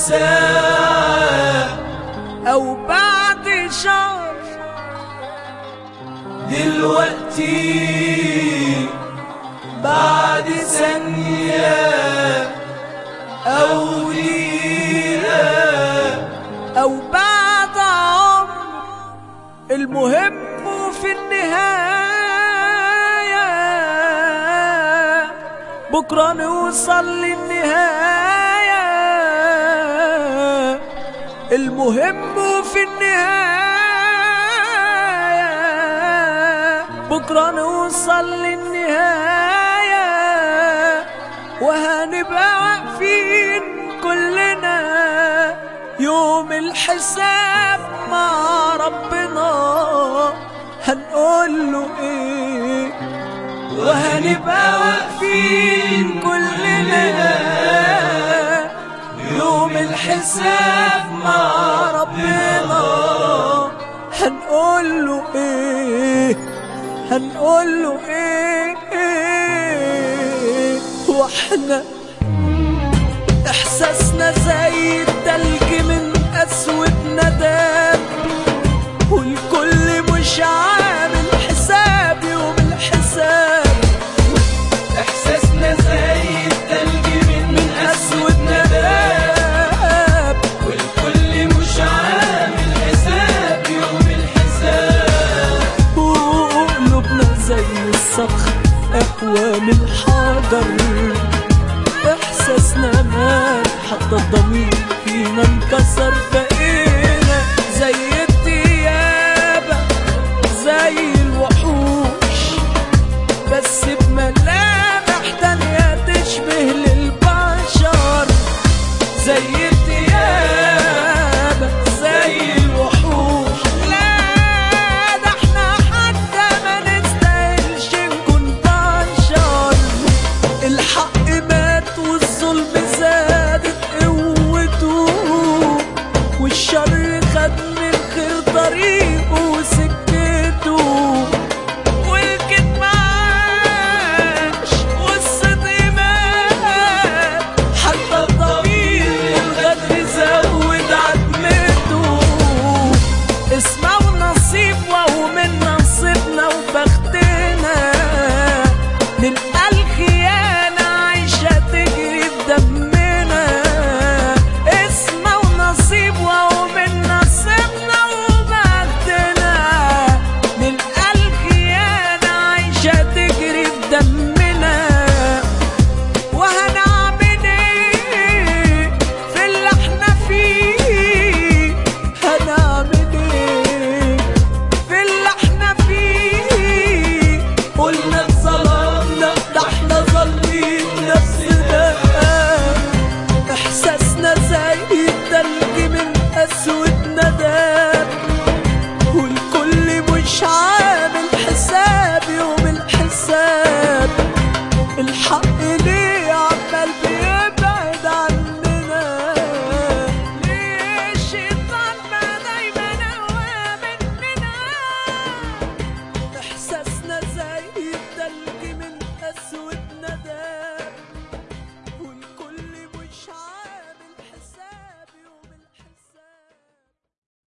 ساعة او بعد شهر دلوقتي بعد ثانية أو دقيقة او بعد عمر المهم في النهاية بكرة نوصل للنهاية المهم في النهاية بكرة نوصل للنهاية وهنبقى واقفين كلنا يوم الحساب مع ربنا هنقول له ايه وهنبقى واقفين كلنا يوم الحساب مع ربنا هنقول له ايه هنقول له ايه, إيه واحنا احساسنا زي التلج من اسود نداب والكل مش عامل حساب يوم الحساب إحساسنا زي التلج من, من اسود نداب والكل مش عامل حساب يوم الحساب وقلوبنا زي الصخر اقوى من الحجر احساسنا مات حتى الضمير فينا انكسر بقى